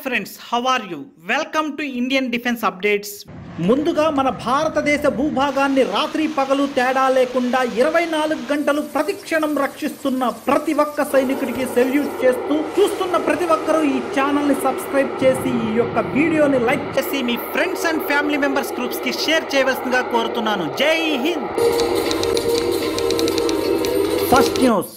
friends how are you welcome to Indian defence updates ముందుగా మన భారతదేశ భూభాగాన్ని రాత్రి పగలు తేడా లేకుండా ఇరవై నాలుగు గంటలు ప్రతిక్షణం రక్షిస్తున్న ప్రతి ఒక్క సైనికుడికి సెల్యూట్ చేస్తూ చూస్తున్న ప్రతి ఒక్కరూ ఈ ఛానల్ ని సబ్స్క్రైబ్ చేసి ఈ యొక్క వీడియోని లైక్ చేసి మీ friends and family members groups కి షేర్ చేయవలసిందిగా కోరుతున్నాను జై హింద్ ఫస్ట్ న్యూస్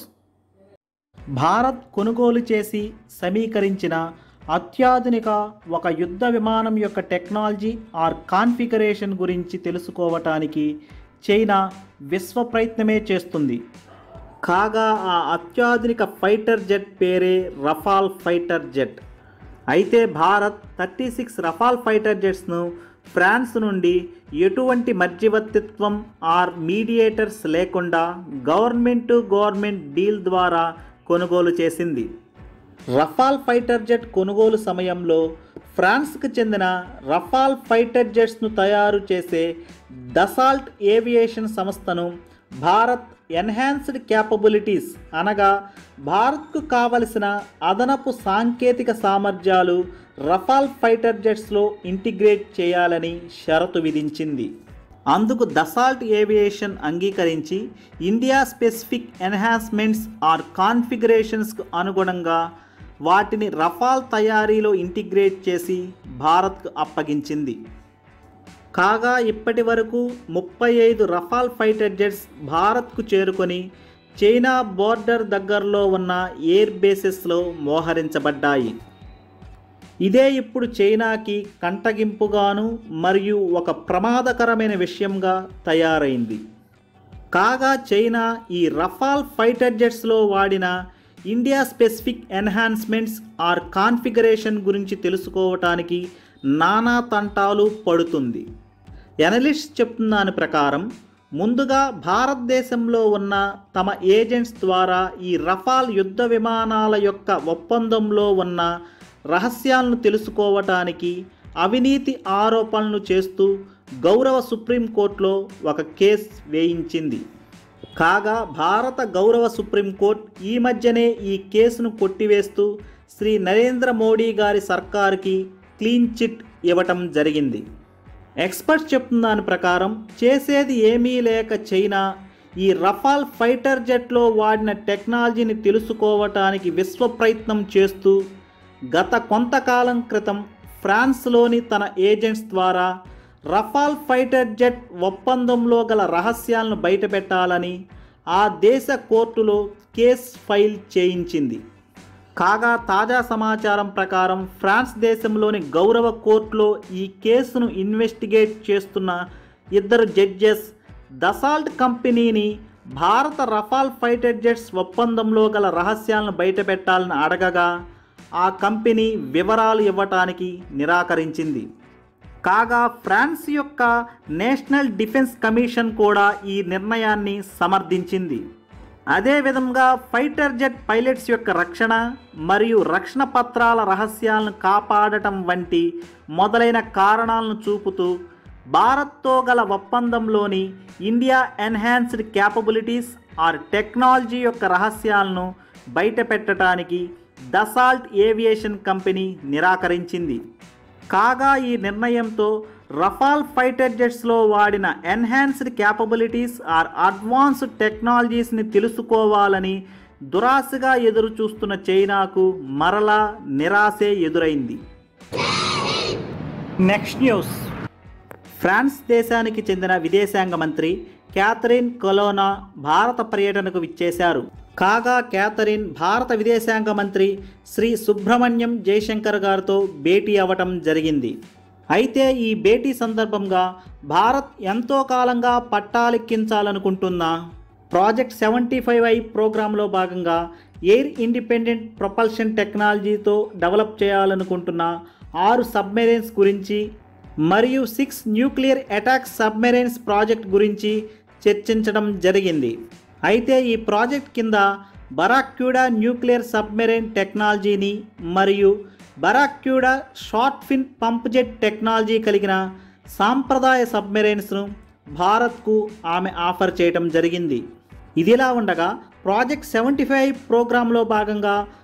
భారత్ కొనుగోలు చేసి సమీకరించిన అత్యాధునిక ఒక యుద్ధ విమానం యొక్క టెక్నాలజీ ఆర్ కాన్ఫిగరేషన్ గురించి తెలుసుకోవటానికి చైనా విశ్వ ప్రయత్నమే చేస్తుంది కాగా ఆ అత్యాధునిక ఫైటర్ జెట్ పేరే రఫాల్ ఫైటర్ జెట్ అయితే Bharat thirty six Rafale fighter జెట్స్ను ఫ్రాన్స్ నుండి ఎటువంటి మధ్యవర్తిత్వం ఆర్ మీడియేటర్స్ లేకుండా గవర్నమెంట్ టు గవర్నమెంట్ డీల్ ద్వారా కొనుగోలు చేసింది రఫాల్ ఫైటర్ జెట్ కొనుగోలు సమయంలో ఫ్రాన్స్కు చెందిన రఫాల్ ఫైటర్ జెట్స్ను తయారు చేసే దసాల్ట్ ఏవియేషన్ సంస్థను భారత్ ఎన్హాన్స్డ్ క్యాపబిలిటీస్ అనగా భారత్కు కావలసిన అదనపు సాంకేతిక సామర్థ్యాలు రఫాల్ ఫైటర్ జెట్స్లో ఇంటిగ్రేట్ చేయాలని షరతు విధించింది అందుకు దసాల్ట్ ఏవియేషన్ అంగీకరించి ఇండియా స్పెసిఫిక్ ఎన్హాన్స్మెంట్స్ ఆర్ కాన్ఫిగరేషన్స్కు అనుగుణంగా వాటిని రఫాల్ తయారీలో ఇంటిగ్రేట్ చేసి భారత్కు అప్పగించింది కాగా ఇప్పటి వరకు ముప్పై ఐదు రఫాల్ ఫైటర్ జెట్స్ భారత్కు చేరుకొని చైనా బోర్డర్ దగ్గరలో ఉన్న ఎయిర్ బేసెస్లో మోహరించబడ్డాయి ఇదే ఇప్పుడు చైనాకి కంటగింపుగాను మరియు ఒక ప్రమాదకరమైన విషయంగా తయారైంది కాగా చైనా ఈ రఫాల్ ఫైటర్ జెట్స్లో వాడిన India specific enhancements or configuration గురించి తెలుసుకోవటానికి నానా తంటాలు పడుతుంది ఎనలిస్ట్ చెప్తున్న దాని ప్రకారం ముందుగా భారతదేశంలో ఉన్న తమ ఏజెంట్స్ ద్వారా ఈ రఫాల్ యుద్ధ విమానాల యొక్క ఒప్పందంలో ఉన్న రహస్యాలను తెలుసుకోవటానికి అవినీతి ఆరోపణలు చేస్తూ గౌరవ సుప్రీంకోర్టులో ఒక కేసు వేయించింది కాగా భారత గౌరవ సుప్రీంకోర్టు ఈ మధ్యనే ఈ కేసును కొట్టివేస్తూ శ్రీ నరేంద్ర మోడీ గారి సర్కారుకి క్లీన్ చిట్ ఇవ్వటం జరిగింది ఎక్స్పర్ట్స్ చెప్తున్న దాని ప్రకారం చేసేది ఏమీ లేక చైనా ఈ రఫాల్ ఫైటర్ జెట్లో వాడిన టెక్నాలజీని తెలుసుకోవటానికి విశ్వ ప్రయత్నం చేస్తూ గత కొంతకాలం క్రితం ఫ్రాన్స్లోని తన ఏజెంట్స్ ద్వారా రఫాల్ ఫైటర్ జెట్ ఒప్పందంలో గల రహస్యాలను బయటపెట్టాలని ఆ దేశ కోర్టులో కేస్ ఫైల్ చేయించింది కాగా తాజా సమాచారం ప్రకారం ఫ్రాన్స్ దేశంలోని గౌరవ కోర్టులో ఈ కేసును ఇన్వెస్టిగేట్ చేస్తున్న ఇద్దరు జడ్జెస్ దసాల్ట్ కంపెనీని భారత రఫాల్ ఫైటర్ జెట్స్ ఒప్పందంలో గల రహస్యాలను బయటపెట్టాలని అడగగా ఆ కంపెనీ వివరాలు ఇవ్వటానికి నిరాకరించింది కాగా ఫ్రాన్స్ యొక్క నేషనల్ డిఫెన్స్ కమిషన్ కూడా ఈ నిర్ణయాన్ని సమర్థించింది అదేవిధంగా ఫైటర్ జెట్ పైలట్స్ యొక్క రక్షణ మరియు రక్షణ పత్రాల రహస్యాలను కాపాడటం వంటి మొదలైన కారణాలను చూపుతూ భారత్తో గల ఒప్పందంలోని India enhanced capabilities or technology యొక్క రహస్యాలను బయటపెట్టడానికి దసాల్ట్ ఏవియేషన్ కంపెనీ నిరాకరించింది కాగా ఈ నిర్ణయంతో రఫాల్ ఫైటర్ జెట్స్లో వాడిన ఎన్హాన్స్డ్ క్యాపబిలిటీస్ ఆర్ అడ్వాన్స్డ్ టెక్నాలజీస్ని తెలుసుకోవాలని దురాశగా ఎదురు చూస్తున్న చైనాకు మరలా నిరాశే ఎదురైంది నెక్స్ట్ న్యూస్ ఫ్రాన్స్ దేశానికి చెందిన విదేశాంగ మంత్రి క్యాథరిన్ కొలోనా భారత పర్యటనకు విచ్చేశారు కాగా క్యాథరిన్ భారత విదేశాంగ మంత్రి శ్రీ సుబ్రహ్మణ్యం జయశంకర్ గారితో భేటీ అవ్వటం జరిగింది అయితే ఈ భేటీ సందర్భంగా భారత్ ఎంతో కాలంగా పట్టాలెక్కించాలనుకుంటున్న ప్రాజెక్ట్ సెవెంటీ ఫైవ్ ఐ ప్రోగ్రాంలో భాగంగా ఎయిర్ ఇండిపెండెంట్ ప్రొపల్షన్ టెక్నాలజీతో డెవలప్ చేయాలనుకుంటున్న ఆరు సబ్మెరైన్స్ గురించి మరియు six nuclear attack submarines project గురించి చర్చించడం జరిగింది అయితే ఈ ప్రాజెక్ట్ కింద బరాక్యూడా న్యూక్లియర్ సబ్మెరైన్ టెక్నాలజీని మరియు Barracuda short fin pump jet technology కలిగిన సాంప్రదాయ సబ్మెరైన్స్ను భారత్కు ఆమె ఆఫర్ చేయడం జరిగింది ఇదిలా ఉండగా ప్రాజెక్ట్ సెవెంటీ ఫైవ్ ప్రోగ్రాంలో భాగంగా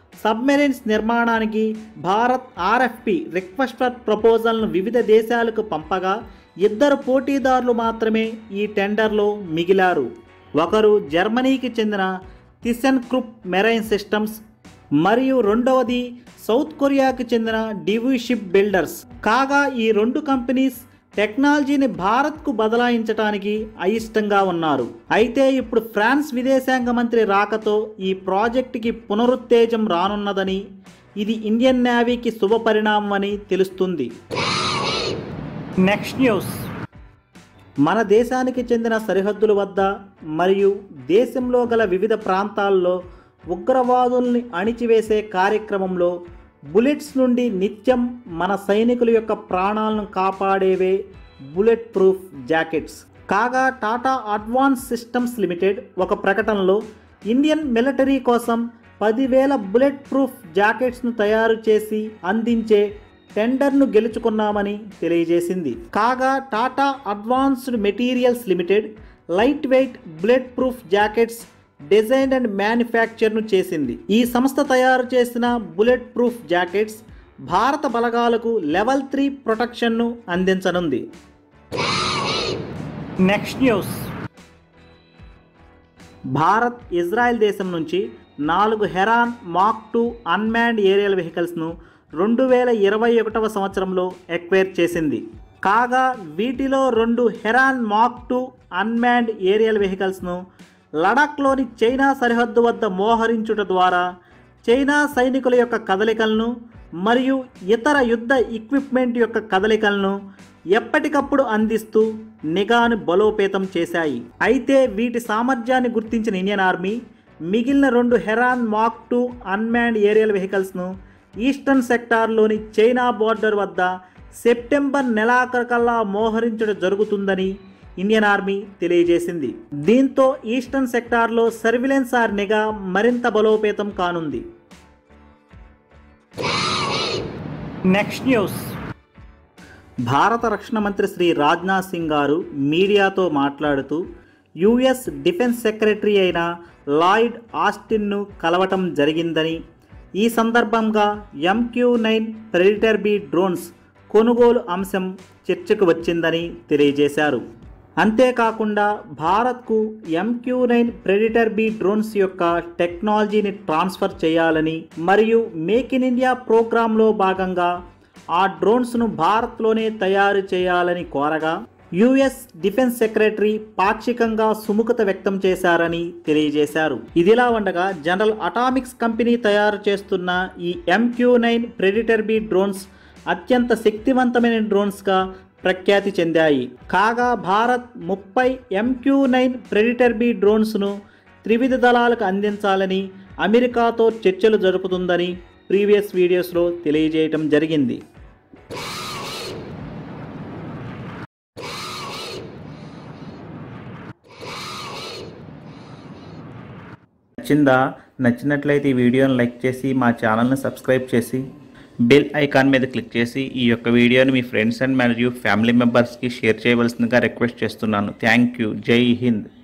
సబ్మెరైన్స్ నిర్మాణానికి భారత్ ఆర్ఎఫ్పి రిక్వెస్ట్ ఫర్ ప్రపోజల్ను వివిధ దేశాలకు పంపగా ఇద్దరు పోటీదారులు మాత్రమే ఈ టెండర్లో మిగిలారు ఒకరు జర్మనీకి చెందిన థిసెన్ క్రూప్ మెరైన్ సిస్టమ్స్ మరియు రెండవది సౌత్ కొరియాకి చెందిన డివి షిప్ బిల్డర్స్ కాగా ఈ రెండు కంపెనీస్ టెక్నాలజీని భారత్కు బదలాయించడానికి అయిష్టంగా ఉన్నారు అయితే ఇప్పుడు ఫ్రాన్స్ విదేశాంగ మంత్రి రాకతో ఈ ప్రాజెక్టుకి పునరుత్తేజం రానున్నదని ఇది ఇండియన్ నేవీకి శుభ పరిణామం అని తెలుస్తుంది నెక్స్ట్ న్యూస్ మన దేశానికి చెందిన సరిహద్దుల వద్ద మరియు దేశంలో గల వివిధ ప్రాంతాల్లో ఉగ్రవాదుల్ని అణిచివేసే కార్యక్రమంలో బుల్లెట్స్ నుండి నిత్యం మన సైనికుల యొక్క ప్రాణాలను కాపాడేవే బుల్లెట్ ప్రూఫ్ జాకెట్స్ కాగా టాటా అడ్వాన్స్ సిస్టమ్స్ లిమిటెడ్ ఒక ప్రకటనలో ఇండియన్ మిలిటరీ కోసం పదివేల బుల్లెట్ ప్రూఫ్ జాకెట్స్ను తయారు చేసి అందించే టెండర్ను గెలుచుకున్నామని తెలియజేసింది కాగా Tata advanced materials limited light weight bullet proof jackets design and మ్యానుఫ్యాక్చర్ను చేసింది ఈ సంస్థ తయారు చేసిన బుల్లెట్ ప్రూఫ్ జాకెట్స్ భారత బలగాలకు లెవెల్ త్రీ ప్రొటెక్షన్ను అందించనుంది నెక్స్ట్ న్యూస్ భారత్ ఇజ్రాయెల్ దేశం నుంచి నాలుగు Heron mark two unmanned aerial వెహికల్స్ను రెండు వేల ఇరవై ఒకటవ సంవత్సరంలో ఎక్వైర్ చేసింది కాగా వీటిలో రెండు Heron mark two unmanned aerial వెహికల్స్ను లడాఖ్లోని చైనా సరిహద్దు వద్ద మోహరించుట ద్వారా చైనా సైనికుల యొక్క కదలికలను మరియు ఇతర యుద్ధ ఎక్విప్మెంట్ యొక్క కదలికలను ఎప్పటికప్పుడు అందిస్తూ నిఘాను బలోపేతం చేశాయి అయితే వీటి సామర్థ్యాన్ని గుర్తించిన ఇండియన్ ఆర్మీ మిగిలిన రెండు Heron mark two unmanned aerial వెహికల్స్ను ఈస్టర్న్ సెక్టార్లోని చైనా బోర్డర్ వద్ద సెప్టెంబర్ నెలాఖరుకల్లా మోహరించడం జరుగుతుందని ఇండియన్ ఆర్మీ తెలియజేసింది దీంతో ఈస్టర్న్ సెక్టార్లో సర్విలెన్స్ ఆర్ నిఘా మరింత బలోపేతం కానుంది నెక్స్ట్ న్యూస్ భారత రక్షణ మంత్రి శ్రీ రాజ్నాథ్ సింగ్ గారు మీడియాతో మాట్లాడుతూ యుఎస్ డిఫెన్స్ సెక్రటరీ అయిన లాయిడ్ ఆస్టిన్ను కలవటం జరిగిందని ఈ సందర్భంగా MQ nine Predator B drones కొనుగోలు అంశం చర్చకు వచ్చిందని తెలియజేశారు అంతేకాకుండా భారత్కు MQ nine Predator B drones యొక్క టెక్నాలజీని ట్రాన్స్ఫర్ చేయాలని మరియు మేక్ ఇన్ ఇండియా ప్రోగ్రాంలో భాగంగా ఆ డ్రోన్స్ను భారత్లోనే తయారు చేయాలని కోరగా యుఎస్ డిఫెన్స్ సెక్రటరీ పాక్షికంగా సుముఖత వ్యక్తం చేశారని తెలియజేశారు ఇదిలా ఉండగా జనరల్ అటామిక్స్ కంపెనీ తయారు చేస్తున్న ఈ MQ nine Predator B drones అత్యంత శక్తివంతమైన డ్రోన్స్గా ప్రఖ్యాతి చెందాయి కాగా భారత్ ముప్పై ఎంక్యూ నైన్ ప్రెడిటర్ బి డ్రోన్స్ను త్రివిధ దళాలకు అందించాలని అమెరికాతో చర్చలు జరుపుతుందని ప్రీవియస్ వీడియోస్లో తెలియజేయటం జరిగింది నచ్చిందా నచ్చినట్లయితే ఈ వీడియోని లైక్ చేసి మా ఛానల్ని సబ్స్క్రైబ్ చేసి బెల్ ఐకాన్ మీద క్లిక్ చేసి ఈ యొక్క వీడియోని మీ ఫ్రెండ్స్ అండ్ మరియు ఫ్యామిలీ మెంబర్స్కి షేర్ చేయవలసిందిగా రిక్వెస్ట్ చేస్తున్నాను థ్యాంక్ యూ జై హింద్